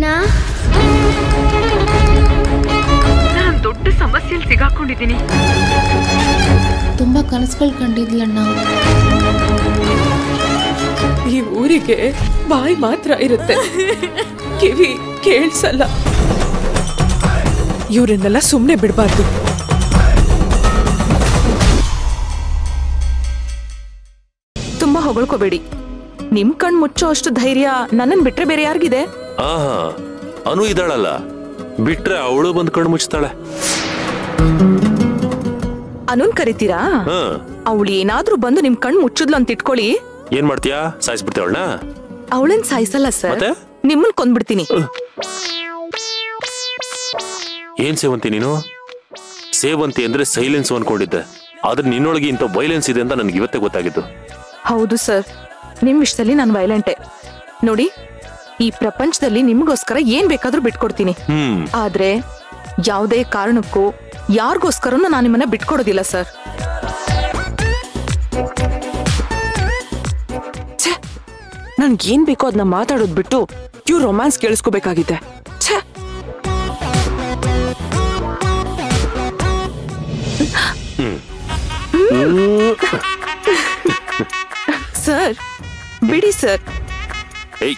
ನಾನು ದೊಡ್ಡ ಸಮಸ್ಯೆಯಲ್ಲಿ ಸಿಗಾಕೊಂಡಿದ್ದೀನಿ ತುಂಬಾ ಕನಸುಗಳು ಕಂಡಿದ್ಲಣ್ಣ ಈ ಊರಿಗೆ ಬಾಯಿ ಮಾತ್ರ ಇರುತ್ತೆ ಕಿವಿ ಕೇಳ್ಸಲ್ಲ ಇವರನ್ನೆಲ್ಲ ಸುಮ್ಮನೆ ಬಿಡಬಾರ್ದು ತುಂಬಾ ಹೊಗಳ್ಕೋಬೇಡಿ ನಿಮ್ ಕಣ್ ಮುಚ್ಚೋ ಅಷ್ಟು ಧೈರ್ಯ ನನ್ನನ್ ಬಿಟ್ರೆ ಬೇರೆ ಯಾರಿಗಿದೆ ಆಹಾ ಅನು ಇದ್ದಾಳಲ್ಲ ಬಿಟ್ರೆ ಅವಳು ಬಂದ್ ಕಣ್ಣು ಮುಚ್ತಾಳೆ ಅನುನ್ ಕರಿತೀರಾ ಹ ಅವಳು ಏನಾದ್ರೂ ಬಂದು ನಿಮ್ ಕಣ್ ಮುಚ್ಚಿದ್ಲು ಅಂತ ಇಟ್ಕೊಳ್ಳಿ ಏನ್ ಮಾಡ್ತೀಯಾ ಸಾಯಿಸ್ಬಿಡ್ತೇವಳನ್ನ ಅವಳನ್ ಸಾಯಿಸಲ್ಲ ಸರ್ ಮತ್ತೆ? ನಿಮ್ಮನ್ ಕೊಂದ್ಬಿಡ್ತೀನಿ ಏನ್ ಸೇವಂತಿ ನೀನು ಸೇವಂತಿ ಅಂದ್ರೆ ಸೈಲೆನ್ಸ್ ಅನ್ಕೊಂಡಿದ್ದೆ ಆದ್ರೆ ನಿನ್ನೊಳಗೆ ಇಂಥ ವೈಲೆನ್ಸ್ ಇದೆ ಅಂತ ನನ್ಗೆ ಇವತ್ತೇ ಗೊತ್ತಾಗಿದ್ದು ಹೌದು ಸರ್ ನಿಮ್ ವಿಷಯದಲ್ಲಿ ನಾನು ವೈಲೆಂಟೆ ನೋಡಿ ಈ ಪ್ರಪಂಚದಲ್ಲಿ ನಿಮ್ಗೋಸ್ಕರ ಏನ್ ಬೇಕಾದ್ರೂ ಬಿಟ್ಕೊಡ್ತೀನಿ ಹ್ಮ್ ಆದ್ರೆ ಯಾವುದೇ ಕಾರಣಕ್ಕೂ ಯಾರಿಗೋಸ್ಕರನೂ ನಾನು ನಿಮ್ಮನ್ನ ಬಿಟ್ಕೊಡೋದಿಲ್ಲ ಸರ್ ಛೇ ನನ್ಗೆ ಏನ್ ಬೇಕೋ ಅದನ್ನ ಮಾತಾಡೋದ್ ಬಿಟ್ಟು ಇವ್ ರೊಮ್ಯಾನ್ಸ್ ಕೇಳಿಸ್ಕೋಬೇಕಾಗಿದೆ ಛೇ ಸರ್ ಬಿಡಿ ಸರ್ ಏಯ್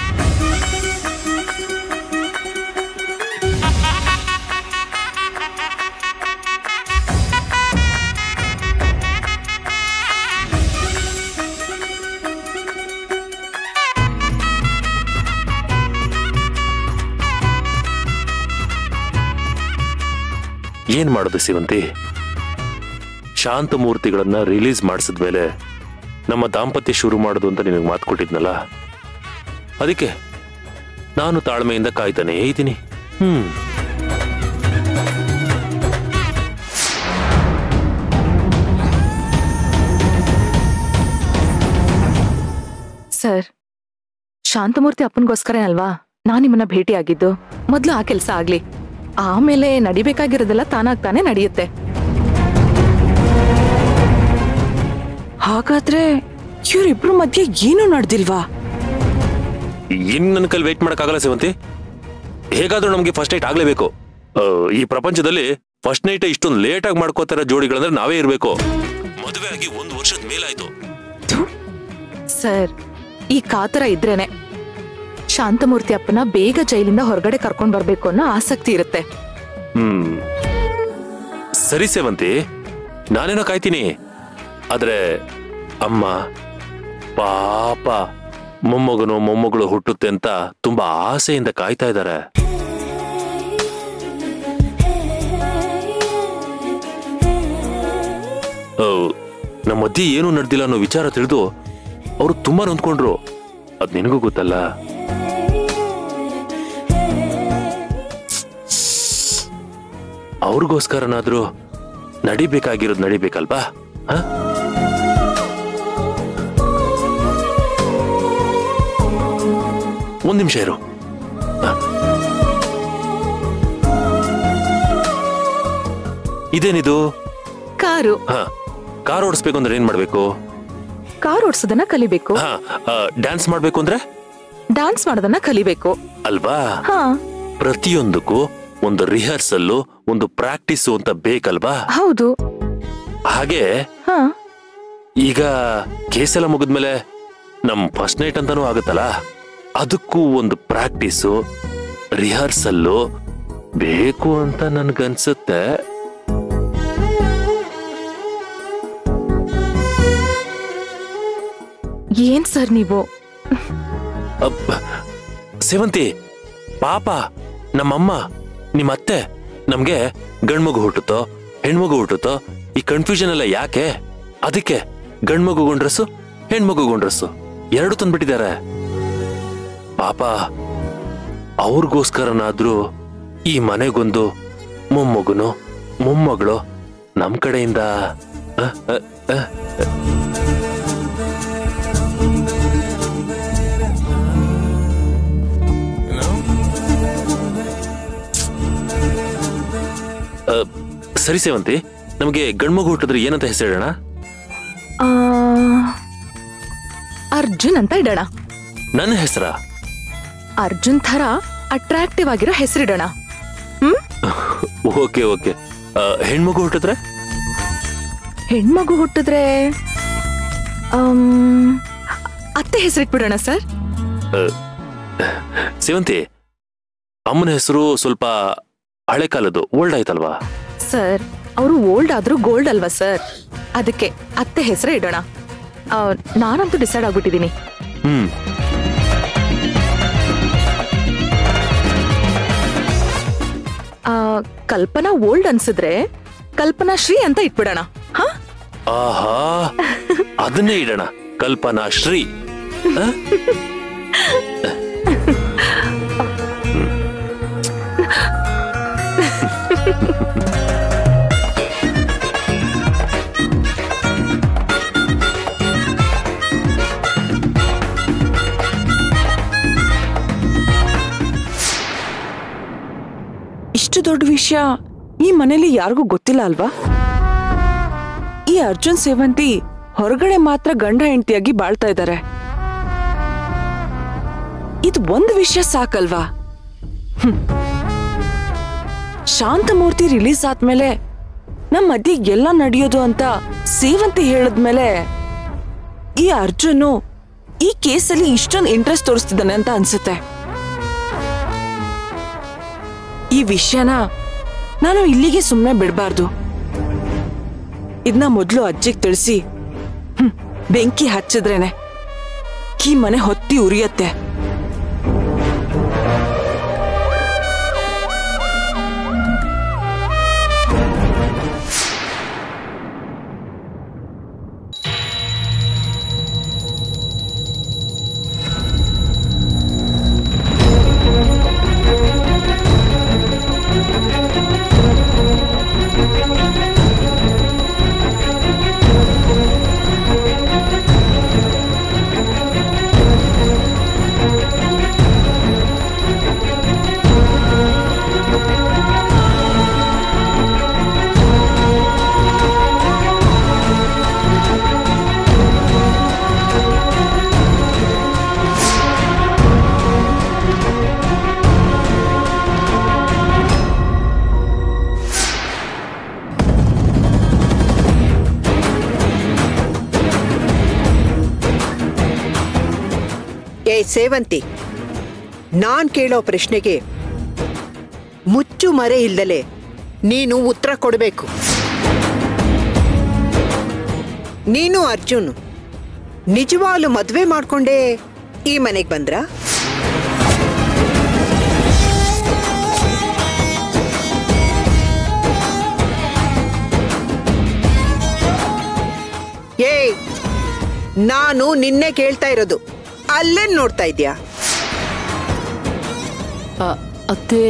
ಏನ್ ಮಾಡೋದು ಸೇವಂತಿ ಶಾಂತಮೂರ್ತಿಗಳನ್ನ ರಿಲೀಸ್ ಮಾಡಿಸಿದ್ಮೇಲೆ ನಮ್ಮ ದಾಂಪತ್ಯ ಶುರು ಮಾಡೋದು ಅಂತ ನಿನಗೆ ಮಾತು ಕೊಟ್ಟಿದ್ನಲ್ಲ ಅದಕ್ಕೆ ನಾನು ತಾಳ್ಮೆಯಿಂದ ಕಾಯ್ತಾನೇ ಇದ್ದೀನಿ ಹ್ಮ್ ಸರ್ ಶಾಂತಮೂರ್ತಿ ಅಪ್ಪನಿಗೋಸ್ಕರ ಅಲ್ವಾ ನಾನ್ ನಿಮ್ಮನ್ನ ಭೇಟಿಯಾಗಿದ್ದು ಮೊದ್ಲು ಆ ಕೆಲಸ ಆಗ್ಲಿ ಆಮೇಲೆ ನಡಿಬೇಕಾಗಿರೋದೆಲ್ಲ ತಾನಾಗ್ ತಾನೇ ನಡೆಯುತ್ತೆ ಹಾಗಾದ್ರೆ ಇವ್ರಿಬ್ರು ಮಧ್ಯೆ ಏನೂ ನಡ್ದಿಲ್ವಾ ಇನ್ ನನ್ನ ಕೈಲಿ ವೇಟ್ ಮಾಡಕ್ಕಾಗಲ್ಲ ಸೇವಂತಿ ಹೇಗಾದ್ರೂ ನಮ್ಗೆ ಫಸ್ಟ್ ನೈಟ್ ಆಗ್ಲೇಬೇಕು ಆ, ಈ ಪ್ರಪಂಚದಲ್ಲಿ ಫಸ್ಟ್ ನೈಟ್ ಇಷ್ಟೊಂದು ಲೇಟ್ ಆಗಿ ಮಾಡ್ಕೋತಾರ ಜೋಡಿಗಳಂದ್ರೆ ನಾವೇ ಇರ್ಬೇಕು ಮದುವೆ ಆಗಿ ಒಂದು ವರ್ಷದ ಮೇಲಾಯ್ತು ಸರ್ ಈ ಕಾತರ ಇದ್ರೇನೆ ಶಾಂತಮೂರ್ತಿ ಅಪ್ಪನ ಬೇಗ ಜೈಲಿಂದ ಹೊರಗಡೆ ಕರ್ಕೊಂಡ್ ಬರ್ಬೇಕು ಅನ್ನೋ ಆಸಕ್ತಿ ಇರುತ್ತೆ ಹ್ಮ್ ಸರಿ ಸೇವಂತಿ ನಾನೇನೋ ಕಾಯ್ತೀನಿ ಆದ್ರೆ ಅಮ್ಮ ಪಾಪ ಮೊಮ್ಮಗನು ಮೊಮ್ಮಗಳು ಹುಟ್ಟುತ್ತೆ ಅಂತ ತುಂಬಾ ಆಸೆಯಿಂದ ಕಾಯ್ತಾ ಇದ್ದಾರೆ ನಮ್ಮ ಮಧ್ಯೆ ಏನೂ ನಡೆದಿಲ್ಲ ಅನ್ನೋ ವಿಚಾರ ತಿಳಿದು ಅವರು ತುಂಬಾ ನೊಂದ್ಕೊಂಡ್ರು ಅದ್ ನಿನಗೂ ಗೊತ್ತಲ್ಲ ಅವ್ರಿಗೋಸ್ಕರನಾದ್ರೂ ನಡಿಬೇಕಾಗಿರೋದು ನಡಿಬೇಕಲ್ವಾ ಹ? ಒಂದ್ ನಿಮಿಷ ಇರು ಹ. ಇದೇನಿದು ಕಾರು ಹ ಕಾರ್ ಓಡಿಸ್ಬೇಕು ಅಂದ್ರೆ ಏನ್ ಮಾಡ್ಬೇಕು ಕಾರ್ ಓಡ್ಸೋದನ್ನ ಕಲಿಬೇಕು ಹ ಡ್ಯಾನ್ಸ್ ಮಾಡ್ಬೇಕು ಅಂದ್ರೆ ಡಾನ್ಸ್ ಮಾಡೋದನ್ನ ಕಲಿಬೇಕು ಅಲ್ವಾ ಹಾ ಪ್ರತಿಯೊಂದಕ್ಕೂ ಒಂದು ರಿಹರ್ಸಲ್ಲು ಒಂದು ಪ್ರಾಕ್ಟೀಸು ಅಂತ ಬೇಕಲ್ವಾ ಹೌದು ಹಾಗೆ ಹಾ ಈಗ ಕೇಸ್ ಎಲ್ಲ ಮುಗಿದ್ಮೇಲೆ ನಮ್ ಫಸ್ಟ್ ನೈಟ್ ಅಂತಾನೂ ಆಗುತ್ತಲ್ಲ ಅದಕ್ಕೂ ಒಂದು ಪ್ರಾಕ್ಟೀಸು ರಿಹರ್ಸಲ್ಲು ಬೇಕು ಅಂತ ನನ್ಗನ್ಸುತ್ತೆ ಏನ್ ಸರ್ ನೀವು ಅಬ್ಬ, ಸೇವಂತಿ ಪಾಪ ನಮ್ಮಮ್ಮ ನಿಮ್ಮ ಅತ್ತೆ ನಮ್ಗೆ ಗಂಡ್ಮಗು ಹುಟ್ಟುತ್ತೋ ಹೆಣ್ಮಗು ಹುಟ್ಟುತ್ತೋ ಈ ಕನ್ಫ್ಯೂಷನ್ ಎಲ್ಲ ಯಾಕೆ ಅದಕ್ಕೆ ಗಂಡ್ಮಗು ಗೊಂಡ್ರಸ್ಸು ಹೆಣ್ಮಗು ಗೊಂಡ್ರಸ್ಸು ಎರಡು ತಂದ್ಬಿಟ್ಟಿದ್ದಾರೆ ಪಾಪ ಅವ್ರಿಗೋಸ್ಕರನಾದ್ರೂ ಈ ಮನೆಗೊಂದು ಮೊಮ್ಮಗುನು ಮೊಮ್ಮಗಳು ನಮ್ ಕಡೆಯಿಂದ ಅ, ಅ, ಅ, ಅ, ಸರಿ ಸೇವಂತಿ ನಮಗೆ ಗಂಡ್ಮಗು ಹುಟ್ಟಿದ್ರೆ ಏನಂತ ಹೆಸರಿಡೋಣ ಆ, ಅರ್ಜುನ್ ಅಂತ ಇಡೋಣ ನನ್ನ ಹೆಸರ ಅರ್ಜುನ್ ಥರ ಅಟ್ರಾಕ್ಟಿವ್ ಆಗಿರೋ ಹೆಸರಿಡೋಣ ಹ್ಮ್ ಓಕೆ ಓಕೆ ಆ, ಹೆಣ್ಮಗು ಹುಟ್ಟಿದ್ರೆ ಹೆಣ್ಮಗು ಹುಟ್ಟಿದ್ರೆ ಆಮ್, ಅತ್ತೆ ಹೆಸರಿಟ್ಬಿಡೋಣ ಸರ್ ಸೇವಂತಿ ಅಮ್ಮನ ಹೆಸರು ಸ್ವಲ್ಪ ಹಳೆ ಕಾಲದ್ದು ಓಲ್ಡ್ ಆಯ್ತಲ್ವಾ ಸರ್ ಅವರು ಓಲ್ಡ್ ಆದ್ರೂ ಗೋಲ್ಡ್ ಅಲ್ವಾ ಸರ್ ಅದಕ್ಕೆ ಅತ್ತೆ ಹೆಸರೇ ಇಡೋಣ ಆ, ನಾನಂತೂ ಡಿಸೈಡ್ ಆಗ್ಬಿಟ್ಟಿದೀನಿ ಹ್ಮ್ ಆ, ಕಲ್ಪನಾ ಓಲ್ಡ್ ಅನ್ಸಿದ್ರೆ ಕಲ್ಪನಾ ಶ್ರೀ ಅಂತ ಇಟ್ಬಿಡೋಣ ಹಾ ಆಹಾ ಅದನ್ನೇ ಇಡೋಣ ಕಲ್ಪನಾ ಶ್ರೀ ಆ? ಇಷ್ಟು ದೊಡ್ಡ ವಿಷಯ ಈ ಮನೇಲಿ ಯಾರಿಗೂ ಗೊತ್ತಿಲ್ಲ ಅಲ್ವಾ ಈ ಅರ್ಜುನ್ ಸೇವಂತಿ ಹೊರಗಡೆ ಮಾತ್ರ ಗಂಡ ಹೆಂಡತಿಯಾಗಿ ಬಾಳ್ತಾ ಇದ್ದಾರೆ ಇದು ಒಂದು ವಿಷಯ ಸಾಕಲ್ವಾ ಹ್ಮ್. ಶಾಂತಮೂರ್ತಿ ರಿಲೀಸ್ ಆದ್ಮೇಲೆ ನಮ್ ಮಧ್ಯೆ ಎಲ್ಲ ನಡೆಯೋದು ಅಂತ ಸೇವಂತಿ ಹೇಳಿದ್ಮೇಲೆ ಈ ಅರ್ಜುನು ಈ ಕೇಸಲ್ಲಿ ಇಷ್ಟೊಂದು ಇಂಟ್ರೆಸ್ಟ್ ತೋರಿಸ್ತಿದ್ದಾನೆ ಅಂತ ಅನ್ಸುತ್ತೆ ಈ ವಿಷಯನ ನಾನು ಇಲ್ಲಿಗೆ ಸುಮ್ಮನೆ ಬಿಡಬಾರ್ದು ಇದನ್ನ ಮೊದಲು ಅಜ್ಜಿಗೆ ತಿಳಿಸಿ ಹ್ಮ್, ಬೆಂಕಿ ಹಚ್ಚಿದ್ರೇನೆ ಈ ಮನೆ ಹೊತ್ತಿ ಉರಿಯತ್ತೆ ಏ ಸೇವಂತಿ ನಾನ್ ಕೇಳೋ ಪ್ರಶ್ನೆಗೆ ಮುಚ್ಚು ಮರೆ ಇಲ್ದಲೆ ನೀನು ಉತ್ತರ ಕೊಡಬೇಕು ನೀನು ಅರ್ಜುನ್ ನಿಜವಾಗ್ಲು ಮದ್ವೆ ಮಾಡ್ಕೊಂಡೇ ಈ ಮನೆಗೆ ಬಂದ್ರ ಏಯ್ ನಾನು ನಿನ್ನೆ ಕೇಳ್ತಾ ಇರೋದು ಅಲ್ಲೇನ್ ನೋಡ್ತಾ ಇದ್ಯಾ ಅತ್ತೆ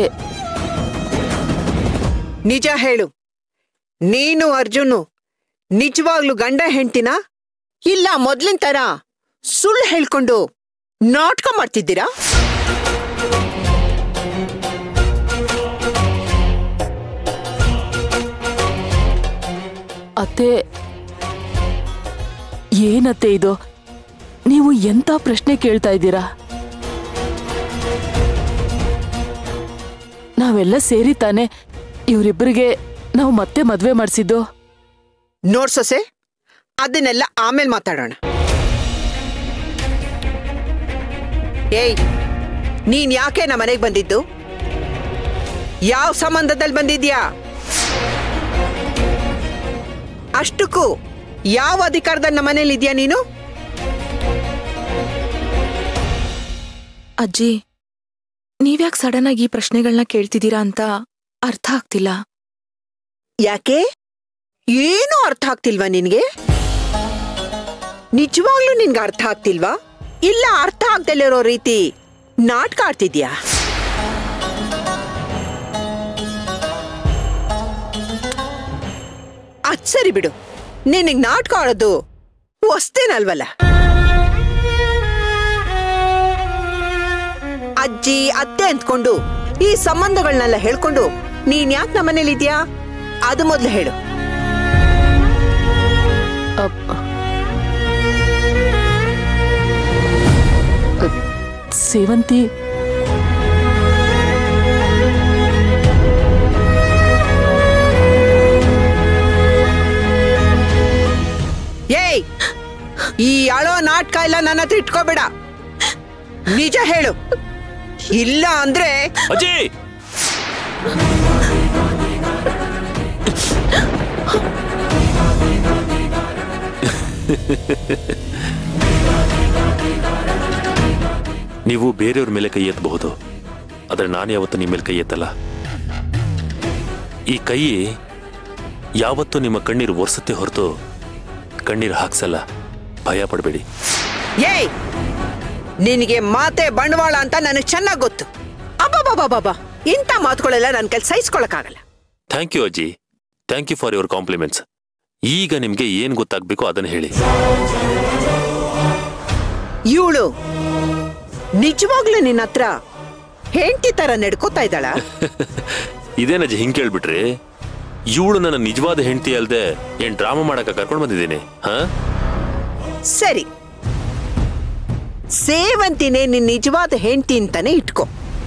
ನಿಜ ಹೇಳು ನೀನು ಅರ್ಜುನು ನಿಜವಾಗ್ಲು ಗಂಡ ಹೆಂಡ್ತಿನ ಇಲ್ಲ ಮೊದ್ಲಿನ ತರ ಸುಳ್ಳು ಹೇಳ್ಕೊಂಡು ನಾಟಕ ಮಾಡ್ತಿದ್ದೀರಾ ಅತ್ತೆ ಏನತ್ತೆ ಇದು ನೀವು ಎಂತ ಪ್ರಶ್ನೆ ಕೇಳ್ತಾ ಇದ್ದೀರಾ ನಾವೆಲ್ಲ ಸೇರಿ ತಾನೆ ಇವರಿಬ್ಬರಿಗೆ ನಾವು ಮತ್ತೆ ಮದ್ವೆ ಮಾಡಿಸಿದ್ದು ನೋಡ್ ಸೊಸೆ ಅದನ್ನೆಲ್ಲ ಆಮೇಲೆ ಮಾತಾಡೋಣ ಏಯ್ ನೀನ್ ಯಾಕೆ ನಮ್ಮ ಮನೆಗೆ ಬಂದಿದ್ದು ಯಾವ ಸಂಬಂಧದಲ್ಲಿ ಬಂದಿದ್ಯಾ ಅಷ್ಟಕ್ಕೂ ಯಾವ ಅಧಿಕಾರದಲ್ಲಿ ನಮ್ಮ ಮನೇಲಿ ಇದೆಯಾ ನೀನು ಅಜ್ಜಿ ನೀವ್ಯಾಕೆ ಸಡನ್ ಆಗಿ ಈ ಪ್ರಶ್ನೆಗಳನ್ನ ಕೇಳ್ತಿದ್ದೀರಾ ಅಂತ ಅರ್ಥ ಆಗ್ತಿಲ್ಲ ಯಾಕೆ ಏನು ಅರ್ಥ ಆಗ್ತಿಲ್ವಾ ನಿನ್ಗೆ ನಿಜವಾಗ್ಲೂ ನಿನ್ಗೆ ಅರ್ಥ ಆಗ್ತಿಲ್ವಾ ಇಲ್ಲ ಅರ್ಥ ಆಗ್ದಲ್ಲಿರೋ ರೀತಿ ನಾಟಕ ಆಡ್ತಿದ್ಯಾ ಅದ್ ಸರಿ ಬಿಡು ನಿನಗ್ ನಾಟಕ ಆಡೋದು ಹೊಸ್ತೇನಲ್ವಲ್ಲ ಅಜ್ಜಿ ಅತ್ತೆ ಅಂದ್ಕೊಂಡು ಈ ಸಂಬಂಧಗಳನ್ನೆಲ್ಲ ಹೇಳ್ಕೊಂಡು ನೀನ್ ಯಾಕೆ ನಮ್ಮನೇಲಿದ್ಯಾ ಅದು ಮೊದ್ಲು ಹೇಳು ಅಪ್- ಅ- ಸೇವಂತಿ ನಾಟಕ ಎಲ್ಲ ನನ್ನ ಹತ್ರ ಇಟ್ಕೋಬೇಡ ನಿಜ ಹೇಳು ಇಲ್ಲ ಅಂದ್ರೆ ಅಜ್ಜಿ ನೀವು ಬೇರೆಯವ್ರ ಮೇಲೆ ಕೈ ಎತ್ತಬಹುದು ಆದ್ರೆ ನಾನು ಯಾವತ್ತೂ ನಿಮ್ಮ ಮೇಲೆ ಕೈ ಎತ್ತಲ್ಲ ಈ ಕೈ ಯಾವತ್ತೂ ನಿಮ್ಮ ಕಣ್ಣೀರು ಒರೆಸುತ್ತೆ ಹೊರತು ಕಣ್ಣೀರು ಹಾಕ್ಸಲ್ಲ ಭಯ ಪಡಬೇಡಿ ಏಯ್ ನಿನಗೆ ಮಾತೆ ಬಂಡವಾಳ ಅಂತ ನನಗೆ ಚೆನ್ನಾಗಿ ಗೊತ್ತು ಅಬ್ಬಬ್ಬಬ್ಬಬ್ಬ ಇಂಥ ಮಾತುಗಳೆಲ್ಲ ನನ್ನ ಕೈಲಿ ಸಹಿಸ್ಕೊಳಕ್ಕಾಗಲ್ಲ ಥ್ಯಾಂಕ್ ಯು ಅಜ್ಜಿ thank you for your compliments ಈಗ ನಿಮ್ಗೆ ಏನ್ ಗೊತ್ತಾಗ್ಬೇಕೋ ಅದನ್ನ ಹೇಳಿ ಇವಳು ನಿಜವಾಗ್ಲೂ ನಿನ್ನ ಹತ್ರ ಹೆಂಡತಿ ತರ ನಡ್ಕೋತಾ ಇದ್ದಾಳ ಇದೇನಜ್ಜಿ ಹಿಂಗ್ ಕೇಳ್ಬಿಟ್ರಿ ಇವಳು ನನ್ನ ನಿಜವಾದ ಹೆಂಡತಿ ಅಲ್ದೆ ಏನ್ ಡ್ರಾಮಾ ಮಾಡಕ ಕರ್ಕೊಂಡು ಬಂದಿದ್ದೀನಿ ಹಾ ಸರಿ ಸೇವಂತಿನೇ ನಿನ್ ನಿಜವಾದ ಹೆಂಡತಿ ಅಂತಾನೆ ಇಟ್ಕೋ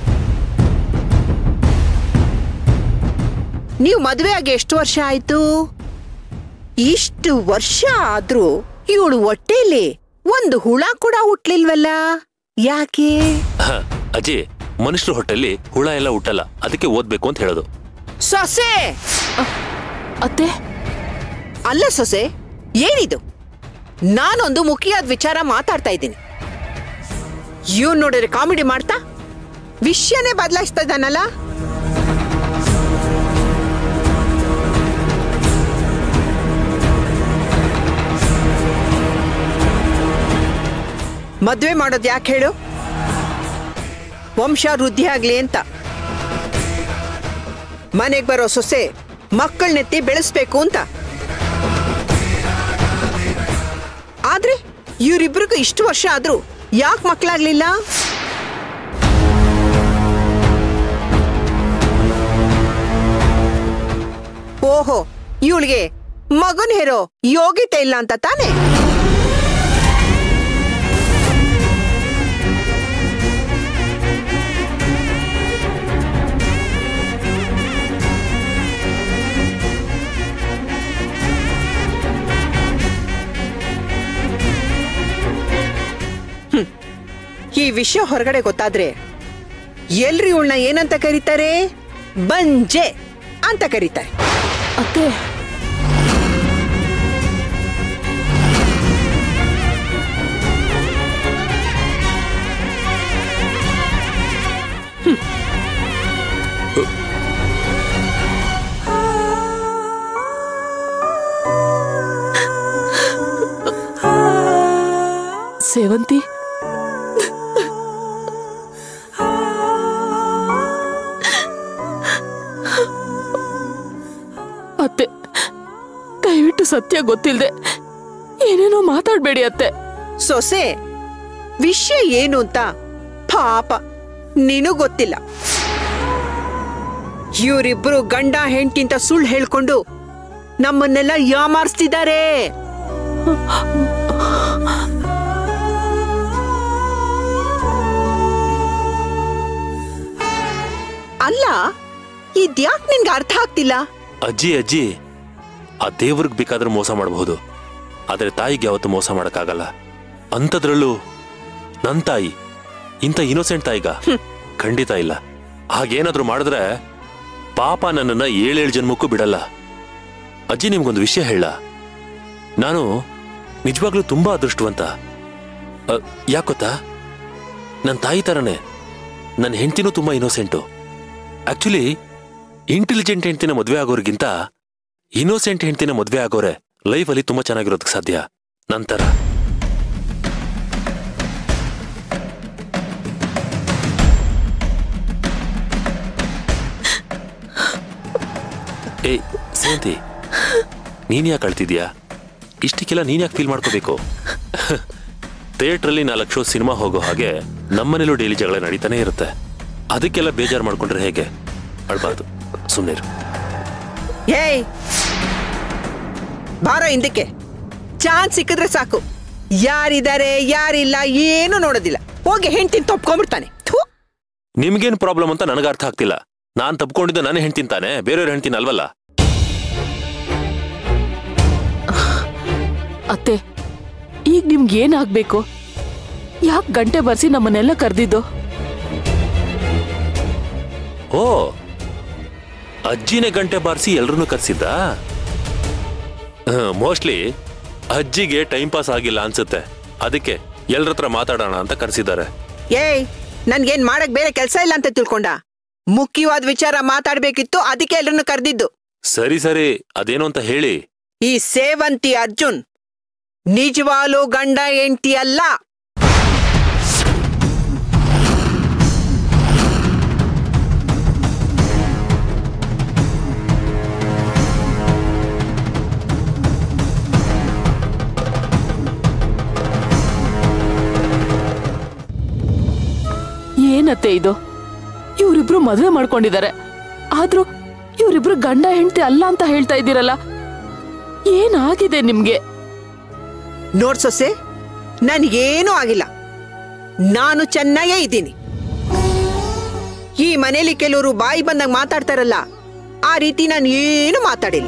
ನೀವು ಮದುವೆ ಆಗಿ ಎಷ್ಟು ವರ್ಷ ಆಯ್ತು ಇಷ್ಟು ವರ್ಷ ಆದ್ರೂ ಇವಳು ಹೊಟ್ಟೆಲಿ ಒಂದು ಹುಳ ಕೂಡ ಹುಟ್ಲಿಲ್ವಲ್ಲ ಯಾಕೆ ಹ, ಅಜ್ಜಿ ಮನುಷ್ಯರ ಹೊಟ್ಟೆಲ್ಲಿ ಹುಳ ಎಲ್ಲ ಹುಟ್ಟಲ್ಲ ಅದಕ್ಕೆ ಓದ್ಬೇಕು ಅಂತ ಹೇಳೋದು ಸೊಸೆ ಅತ್ತೆ ಅಲ್ಲ ಸೊಸೆ ಏನಿದು ನಾನೊಂದು ಮುಖ್ಯವಾದ ವಿಚಾರ ಮಾತಾಡ್ತಾ ಇದ್ದೀನಿ ಇವ್ ನೋಡಿದ್ರೆ ಕಾಮಿಡಿ ಮಾಡ್ತಾ ವಿಷಯನೇ ಬದಲಾಯಿಸ್ತಾ ಇದ್ದಾನಲ್ಲ ಮದ್ವೆ ಮಾಡೋದು ಯಾಕೆ ಹೇಳು ವಂಶ ವೃದ್ಧಿ ಆಗ್ಲಿ ಅಂತ ಮನೆಗೆ ಬರೋ ಸೊಸೆ ಮಕ್ಕಳನ್ನೆತ್ತಿ ಬೆಳೆಸ್ಬೇಕು ಅಂತ ಆದ್ರೆ ಇವರಿಬ್ರಿಗೂ ಇಷ್ಟು ವರ್ಷ ಆದ್ರೂ ಯಾಕೆ ಮಕ್ಕಳಾಗ್ಲಿಲ್ಲ ಓಹೋ ಇವಳಿಗೆ ಮಗನ್ ಹೇರೋ ಯೋಗ್ಯತೆ ಇಲ್ಲ ಅಂತ ತಾನೇ ಈ ವಿಷಯ ಹೊರಗಡೆ ಗೊತ್ತಾದ್ರೆ ಎಲ್ರು ಇವಳನ್ನ ಏನಂತ ಕರೀತಾರೆ ಬಂಜೆ ಅಂತ ಕರೀತಾರೆ ಅತ್ತೆ ಸೇವಂತಿ ಅತ್ತೆ ದಯವಿಟ್ಟು ಸತ್ಯ ಗೊತ್ತಿಲ್ದೆ ಏನೇನೋ ಮಾತಾಡ್ಬೇಡಿ ಅತ್ತೆ ಸೊಸೆ ವಿಷಯ ಏನು ಅಂತ ಪಾಪ ನೀನು ಗೊತ್ತಿಲ್ಲ ಇವರಿಬ್ರು ಗಂಡ ಹೆಂಡತಿಂತ ಸುಳ್ಳು ಹೇಳ್ಕೊಂಡು ನಮ್ಮನ್ನೆಲ್ಲ ಯಾಮಾರಿಸ್ತಿದ್ದಾರೆ ಅಲ್ಲ ಇದ್ಯಾಕ್ ನಿನ್ಗೆ ಅರ್ಥ ಆಗ್ತಿಲ್ಲ ಅಜ್ಜಿ ಅಜ್ಜಿ ಆ ದೇವ್ರಿಗೆ ಬೇಕಾದ್ರೆ ಮೋಸ ಮಾಡಬಹುದು ಆದ್ರೆ ತಾಯಿಗೆ ಯಾವತ್ತೂ ಮೋಸ ಮಾಡಕ್ಕಾಗಲ್ಲ ಅಂಥದ್ರಲ್ಲೂ ನನ್ ತಾಯಿ ಇಂಥ ಇನೋಸೆಂಟ್ ತಾಯಿಗ ಖಂಡಿತ ಇಲ್ಲ ಹಾಗೇನಾದ್ರೂ ಮಾಡಿದ್ರೆ ಪಾಪ ನನ್ನನ್ನ ಏಳೇಳು ಜನ್ಮಕ್ಕೂ ಬಿಡಲ್ಲ ಅಜ್ಜಿ ನಿಮ್ಗೊಂದು ವಿಷಯ ಹೇಳ ನಾನು ನಿಜವಾಗ್ಲೂ ತುಂಬಾ ಅದೃಷ್ಟವಂತ ಅ, ಯಾಕೊತ್ತಾ ನನ್ನ ತಾಯಿ ತರನೇ ನನ್ನ ಹೆಂಡತಿನೂ ತುಂಬಾ ಇನೋಸೆಂಟು ಆಕ್ಚುಲಿ ಇಂಟೆಲಿಜೆಂಟ್ ಹೆಂಡ್ತಿನ ಮದ್ವೆ ಆಗೋರ್ಗಿಂತ ಇನ್ನೋಸೆಂಟ್ ಹೆಂಡ್ತಿನ ಮದ್ವೆ ಆಗೋರೆ ಲೈಫಲ್ಲಿ ತುಂಬಾ ಚೆನ್ನಾಗಿರೋದಕ್ಕೆ ಸಾಧ್ಯ ನಂತರ ಏ ಸೇಂತಿ ನೀನ್ ಯಾಕೆ ಅಳ್ತಿದ್ಯಾ ಇಷ್ಟಕ್ಕೆಲ್ಲ ನೀನ್ ಯಾಕೆ ಫೀಲ್ ಮಾಡ್ಕೋಬೇಕು ಥಿಯೇಟ್ರಲ್ಲಿ ನಾಲ್ಕು ಶೋ ಸಿನಿಮಾ ಹೋಗೋ ಹಾಗೆ ನಮ್ಮನೇಲೂ ಡೈಲಿ ಜಗಳ ನಡೀತಾನೆ ಇರುತ್ತೆ ಅದಕ್ಕೆಲ್ಲ ಬೇಜಾರು ಮಾಡ್ಕೊಂಡ್ರೆ ಹೇಗೆ ಅಳ್ಬಾರ್ದು ಸುಮ್ಮನೆ ಏಯ್ ಬಾರೋ ಹಿಂದಕ್ಕೆ ಚಾನ್ಸ್ ಸಿಕ್ಕಿದ್ರೆ ಸಾಕು ಯಾರಿದ್ದಾರೆ ಯಾರಿಲ್ಲ ಏನು ನೋಡೋದಿಲ್ಲ ಹೋಗಿ ಹೆಂಡ್ತಿನ ತಪ್ಕೊಂಡ್ಬಿಡ್ತಾನೆ ಥೂ ನಿಮ್ಗೇನ್ ಪ್ರಾಬ್ಲಮ್ ಅಂತ ನನಗೆ ಅರ್ಥ ಆಗ್ತಿಲ್ಲ ನಾನ್ ತಪ್ಕೊಂಡಿದ್ದು ನನ್ನ ಹೆಂಡ್ತಿನ್ ತಾನೆ ಬೇರೆಯವ್ರ ಹೆಂಡ್ತಿನ ಅಲ್ವಲ್ಲ ಅತ್ತೆ ಈಗ ನಿಮ್ಗೆ ಏನಾಗ್ಬೇಕು ಯಾಕೆ ಗಂಟೆ ಬರ್ಸಿ ನಮ್ಮನ್ನೆಲ್ಲ ಕರೆದಿದ್ದು ಓ ಅಜ್ಜಿನೇ ಗಂಟೆ ಬಾರಿಸಿ ಎಲ್ರನ್ನೂ ಕರ್ಸಿದ್ದ ಮೋಸ್ಟ್ಲಿ ಅಜ್ಜಿಗೆ ಟೈಮ್ ಪಾಸ್ ಆಗಿಲ್ಲ ಅನ್ಸುತ್ತೆ ಅದಕ್ಕೆ ಎಲ್ರ ಹತ್ರ ಮಾತಾಡೋಣ ಅಂತ ಕರ್ಸಿದ್ದಾರೆ ಏಯ್ ನನ್ಗೇನ್ ಮಾಡಕ್ ಬೇರೆ ಕೆಲ್ಸ ಇಲ್ಲ ಅಂತ ತಿಳ್ಕೊಂಡ ಮುಖ್ಯವಾದ ವಿಚಾರ ಮಾತಾಡ್ಬೇಕಿತ್ತು ಅದಕ್ಕೆ ಎಲ್ರನ್ನು ಕರೆದಿದ್ದು ಸರಿ ಸರಿ ಅದೇನು ಅಂತ ಹೇಳಿ ಈ ಸೇವಂತಿ ಅರ್ಜುನ್ ನಿಜವಾಲು ಗಂಡ ಹೆಂಡ್ತಿ ಅಲ್ಲ ಏನತ್ತೆ ಇದು ಇವರಿಬ್ರು ಮದ್ವೆ ಮಾಡ್ಕೊಂಡಿದ್ದಾರೆ ಆದ್ರೂ ಇವರಿಬ್ರು ಗಂಡ ಹೆಂಡತಿ ಅಲ್ಲ ಅಂತ ಹೇಳ್ತಾ ಇದ್ದೀರಲ್ಲ ಏನಾಗಿದೆ ನಿಮ್ಗೆ ನೋಡ್ ಸೊಸೆ ನನ್ಗೇನೂ ಆಗಿಲ್ಲ ನಾನು ಚೆನ್ನಾಗೇ ಇದ್ದೀನಿ ಈ ಮನೇಲಿ ಕೆಲವರು ಬಾಯಿ ಬಂದಾಗ ಮಾತಾಡ್ತಾರಲ್ಲ ಆ ರೀತಿ ನಾನು ಏನು ಮಾತಾಡಿಲ್ಲ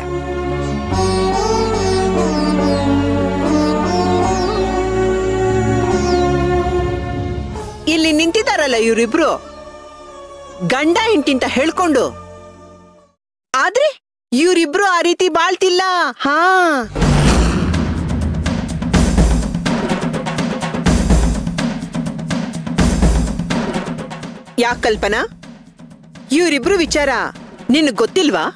ಇಲ್ಲಿ ನಿಂತಿದ್ದಾರಲ್ಲ ಇವರಿಬ್ರು ಗಂಡ ಹೆಂಡತಿಂತ ಹೇಳ್ಕೊಂಡು ಆದ್ರೆ ಇವರಿಬ್ರು ಆ ರೀತಿ ಬಾಳ್ತಿಲ್ಲ ಹಾ ಯಾಕ್ ಕಲ್ಪನಾ ಇವರಿಬ್ರು ವಿಚಾರ ನಿನಗ್ ಗೊತ್ತಿಲ್ವಾ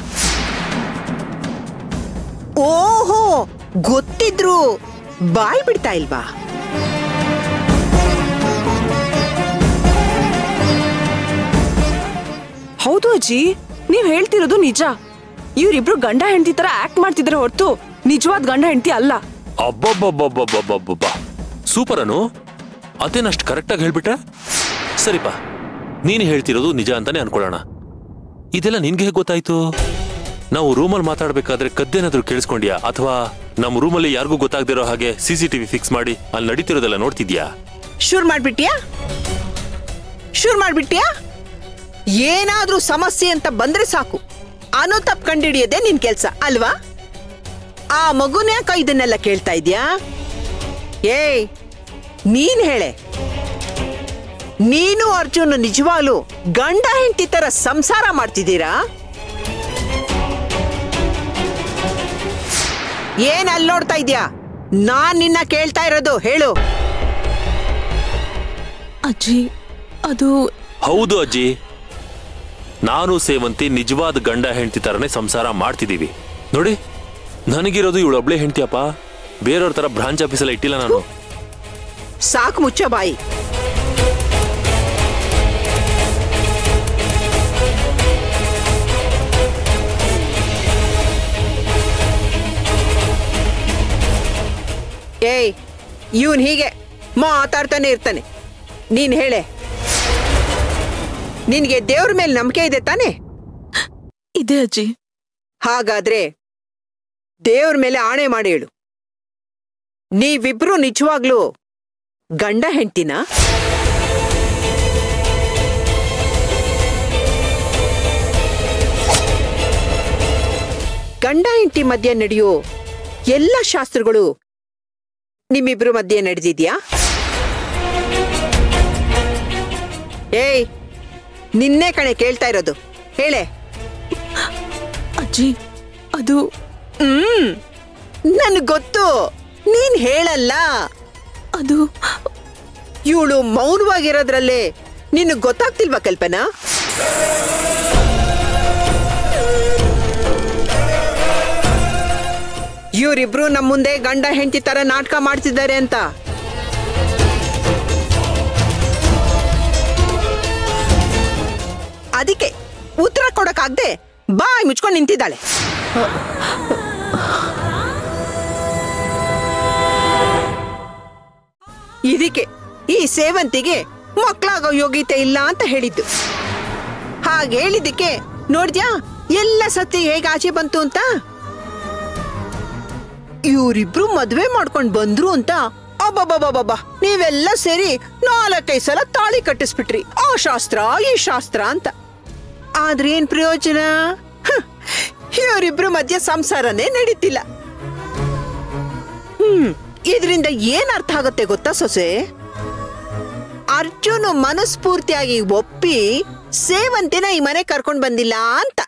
ಓಹೋ ಗೊತ್ತಿದ್ರು ಬಾಯ್ ಬಿಡ್ತಾ ಇಲ್ವಾ ಹೌದು ಅಜ್ಜಿ ನೀವ್ ಹೇಳ್ತಿರೋದು ನಿಜ ಇವ್ರಿಬ್ರು ಗಂಡ ಹೆಂಡತಿ ತರ ಆಕ್ಟ್ ಮಾಡ್ತಿದ್ರೆ ಹೊರತು ನಿಜವಾದ ಗಂಡ ಹೆಂಡತಿ ಅಲ್ಲ ಅಬ್ಬಬ್ಬಬ್ಬಬ್ಬಬ್ಬಬ್ಬಬ್ಬ ಸೂಪರ್ ಅನು ಅದೇನಷ್ಟು ಕರೆಕ್ಟಾಗಿ ಹೇಳ್ಬಿಟ್ರೆ ಸರಿಪಾ ನೀನು ಹೇಳ್ತಿರೋದು ನಿಜ ಅಂತಾನೆ ಅನ್ಕೊಳ್ಳೋಣ ಇದೆಲ್ಲ ನಿನ್ಗೆ ಹೇಗೆ ಗೊತ್ತಾಯ್ತು ನಾವು ರೂಮಲ್ಲಿ ಮಾತಾಡ್ಬೇಕಾದ್ರೆ ಕದ್ದೇನಾದ್ರೂ ಕೇಳಿಸ್ಕೊಂಡ್ಯಾ ಅಥವಾ ನಮ್ಮ ರೂಮಲ್ಲಿ ಯಾರಿಗೂ ಗೊತ್ತಾಗ್ದಿರೋ ಹಾಗೆ ಸಿ ಸಿ ಟಿವಿ ಫಿಕ್ಸ್ ಮಾಡಿ ಅಲ್ಲಿ ನಡೀತಿರೋದೆಲ್ಲ ನೋಡ್ತಿದ್ಯಾ ಶುರು ಮಾಡ್ಬಿಟ್ಯಾ ಶುರು ಮಾಡ್ಬಿಟ್ಯಾ ಏನಾದ್ರೂ ಸಮಸ್ಯೆ ಅಂತ ಬಂದ್ರೆ ಸಾಕು ಅನು ತಪ್ಪು ಕಂಡಿಡಿಯೋದೇ ನಿನ್ ಕೆಲ್ಸ ಅಲ್ವಾ ಆ ಮಗುನ ಯಾಕ ಇದನ್ನೆಲ್ಲ ಕೇಳ್ತಾ ಇದ್ಯಾ ಏಯ್ ನೀನ್ ಹೇಳೆ ನೀನು ಅರ್ಜುನ್ ನಿಜವಾಗ್ಲು ಗಂಡ ಹೆಂಡತಿ ತರ ಸಂಸಾರ ಮಾಡ್ತಿದ್ದೀರಾ ಏನ್ ಅಲ್ಲಿ ನೋಡ್ತಾ ಇದ್ಯಾ ನಾನ್ ನಿನ್ನ ಕೇಳ್ತಾ ಇರೋದು ಹೇಳು ಅಜ್ಜಿ ಅದು ಹೌದು ಅಜ್ಜಿ ನಾನು ಸೇವಂತಿ ನಿಜವಾದ ಗಂಡ ಹೆಂಡತಿ ತರನೇ ಸಂಸಾರ ಮಾಡ್ತಿದೀವಿ ನೋಡಿ ನನಗಿರೋದು ಇವಳೊಬ್ಳೆ ಹೆಂಡ್ತಿಯಪ್ಪ ಬೇರೆಯವ್ರ ತರ ಬ್ರಾಂಚ್ ಆಫೀಸಲ್ಲಿ ಇಟ್ಟಿಲ್ಲ ನಾನು ಸಾಕು ಮುಚ್ಚ ಬಾಯಿ ಏಯ್ ಇವನ್ ಹೀಗೆ ಮಾತಾಡ್ತಾನೆ ಇರ್ತಾನೆ ನೀನ್ ಹೇಳೆ ನಿನ್ಗೆ ದೇವ್ರ ಮೇಲೆ ನಂಬಿಕೆ ಇದೆ ತಾನೆ ಇದೆ ಅಜ್ಜಿ ಹಾಗಾದ್ರೆ ದೇವ್ರ ಮೇಲೆ ಆಣೆ ಮಾಡಿ ಹೇಳು ನೀವಿಬ್ರು ನಿಜವಾಗ್ಲೂ ಗಂಡ ಹೆಂಡ್ತಿನ ಗಂಡ ಹೆಂಡತಿ ಮಧ್ಯೆ ನಡೆಯೋ ಎಲ್ಲ ಶಾಸ್ತ್ರಗಳು ನಿಮ್ಮಿಬ್ರು ಮಧ್ಯೆ ನಡೆದಿದ್ಯಾ ಏಯ್ ನಿನ್ನೆ ಕಣೆ ಕೇಳ್ತಾ ಇರೋದು ಹೇಳೆ ಅಜ್ಜಿ ಅದು ಹ್ಮ್ ನನ್ಗ್ ಗೊತ್ತು ನೀನ್ ಹೇಳಲ್ಲ ಅದು ಇವಳು ಮೌನವಾಗಿರೋದ್ರಲ್ಲೇ ನಿನಗ್ ಗೊತ್ತಾಗ್ತಿಲ್ವಾ ಕಲ್ಪನಾ ಇವರಿಬ್ರು ನಮ್ ಮುಂದೆ ಗಂಡ ಹೆಂಡತಿ ತರ ನಾಟಕ ಮಾಡ್ತಿದ್ದಾರೆ ಅಂತ ಅದಕ್ಕೆ ಉತ್ತರ ಕೊಡಕ್ಕಾಗ್ದೆ ಬಾಯ್ ಮುಚ್ಕೊಂಡು ನಿಂತಿದ್ದಾಳೆ ಇದಕ್ಕೆ ಈ ಸೇವಂತಿಗೆ ಮಕ್ಕಳಾಗೋ ಯೋಗ್ಯತೆ ಇಲ್ಲ ಅಂತ ಹೇಳಿದ್ದು ಹಾಗೆ ಹೇಳಿದ್ದಕ್ಕೆ ನೋಡ್ದ್ಯಾ ಎಲ್ಲ ಸತ್ಯ ಹೇಗೆ ಆಚೆ ಬಂತು ಅಂತ ಇವರಿಬ್ರು ಮದ್ವೆ ಮಾಡ್ಕೊಂಡ್ ಬಂದ್ರು ಅಂತ ಅಬ್ಬಬ್ಬಬ್ಬಬ್ಬ ನೀವೆಲ್ಲ ಸೇರಿ ನಾಲ್ಕೈದು ಸಲ ತಾಳಿ ಕಟ್ಟಿಸ್ಬಿಟ್ರಿ ಆ ಶಾಸ್ತ್ರ ಈ ಶಾಸ್ತ್ರ ಅಂತ ಆದ್ರೆ ಏನ್ ಪ್ರಯೋಜನ ಹ್, ಇವರಿಬ್ರು ಮಧ್ಯೆ ಸಂಸಾರನೇ ನಡೀತಿಲ್ಲ ಹ್ಮ್ ಇದರಿಂದ ಏನ್ ಅರ್ಥ ಆಗುತ್ತೆ ಗೊತ್ತಾ ಸೊಸೆ ಅರ್ಜುನ್ ಮನಸ್ಫೂರ್ತಿಯಾಗಿ ಒಪ್ಪಿ ಸೇವಂತಿನ ಈ ಮನೆ ಕರ್ಕೊಂಡ್ ಬಂದಿಲ್ಲ ಅಂತ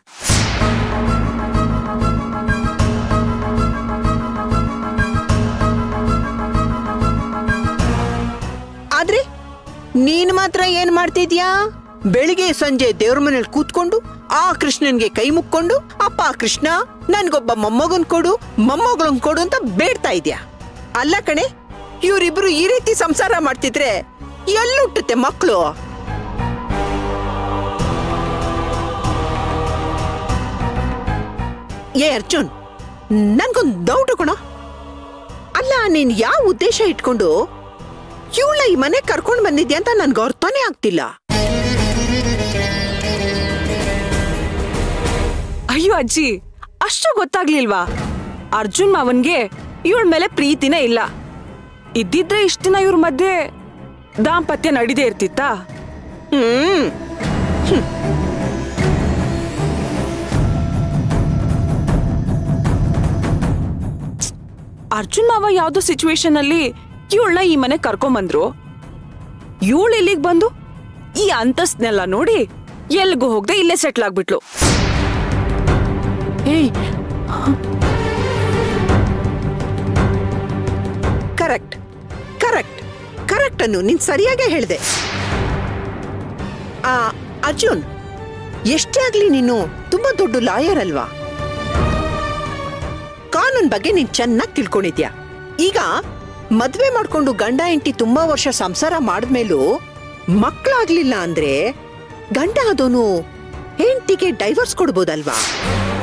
ಆದ್ರೆ ನೀನ್ ಮಾತ್ರ ಏನ್ ಮಾಡ್ತಿದ್ಯಾ ಬೆಳಿಗ್ಗೆ ಸಂಜೆ ದೇವ್ರ ಮನೇಲಿ ಕೂತ್ಕೊಂಡು ಆ ಕೃಷ್ಣನ್ಗೆ ಕೈ ಮುಕ್ಕೊಂಡು ಅಪ್ಪ ಕೃಷ್ಣ ನನ್ಗೊಬ್ಬ ಮೊಮ್ಮಗನ್ ಕೊಡು ಮೊಮ್ಮಗಳನ್ ಕೊಡು ಅಂತ ಬೇಡ್ತಾ ಇದ್ಯಾ ಅಲ್ಲ ಕಣೆ ಇವರಿಬ್ರು ಈ ರೀತಿ ಸಂಸಾರ ಮಾಡ್ತಿದ್ರೆ ಎಲ್ಲುಟ್ಟುತ್ತೆ ಮಕ್ಕಳು ಏ ಅರ್ಜುನ್ ನನ್ಗೊಂದ್ ಡೌಟ್ ಕಣ ಅಲ್ಲ ನೀನ್ ಯಾವ ಉದ್ದೇಶ ಇಟ್ಕೊಂಡು ಇವಳ ಈ ಮನೆ ಕರ್ಕೊಂಡ್ ಬಂದಿದ್ಯಾ ಅಂತ ನನ್ಗೆ ಅರ್ಥನೇ ಆಗ್ತಿಲ್ಲ ಅಯ್ಯೋ ಅಜ್ಜಿ ಅಷ್ಟು ಗೊತ್ತಾಗ್ಲಿಲ್ವಾ ಅರ್ಜುನ್ ಮಾವನ್ಗೆ ಇವಳ ಮೇಲೆ ಪ್ರೀತಿನೇ ಇಲ್ಲ ಇದ್ದಿದ್ರೆ ಇಷ್ಟ ದಿನ ಇವ್ರ ಮಧ್ಯೆ ದಾಂಪತ್ಯ ನಡೀದೇ ಇರ್ತಿತ್ತಾ ಹ್ಮ್ ಅರ್ಜುನ್ ಮಾವ ಯಾವ್ದೋ ಸಿಚುವೇಶನ್ ಅಲ್ಲಿ ಇವಳನ್ನ ಈ ಮನೆ ಕರ್ಕೊಂಬಂದ್ರು ಇವಳು ಇಲ್ಲಿಗ್ ಬಂದು ಈ ಅಂತಸ್ನೆಲ್ಲ ನೋಡಿ ಎಲ್ಗೂ ಹೋಗದೆ ಇಲ್ಲೇ ಸೆಟ್ಲ್ ಆಗ್ಬಿಟ್ಲು ಏಯ್ ಕರೆಕ್ಟ್ ಕರೆಕ್ಟ್ ಕರೆಕ್ಟ್ ಅನ್ನು ನೀನ್ ಸರಿಯಾಗೇ ಹೇಳ್ದೆ ಆ ಅರ್ಜುನ್ ಎಷ್ಟೇ ಆಗ್ಲಿ ನೀನು ತುಂಬಾ ದೊಡ್ಡ ಲಾಯರ್ ಅಲ್ವಾ ಕಾನೂನ್ ಬಗ್ಗೆ ನೀನ್ ಚೆನ್ನಾಗಿ ತಿಳ್ಕೊಂಡಿದ್ಯಾ ಈಗ ಮದ್ವೆ ಮಾಡ್ಕೊಂಡು ಗಂಡ ಹೆಂಡತಿ ತುಂಬಾ ವರ್ಷ ಸಂಸಾರ ಮಾಡಿದ್ಮೇಲೂ ಮಕ್ಕಳಾಗ್ಲಿಲ್ಲ ಅಂದ್ರೆ ಗಂಡ ಅದೋನು ಹೆಂಡತಿಗೆ ಡೈವರ್ಸ್ ಕೊಡ್ಬೋದಲ್ವಾ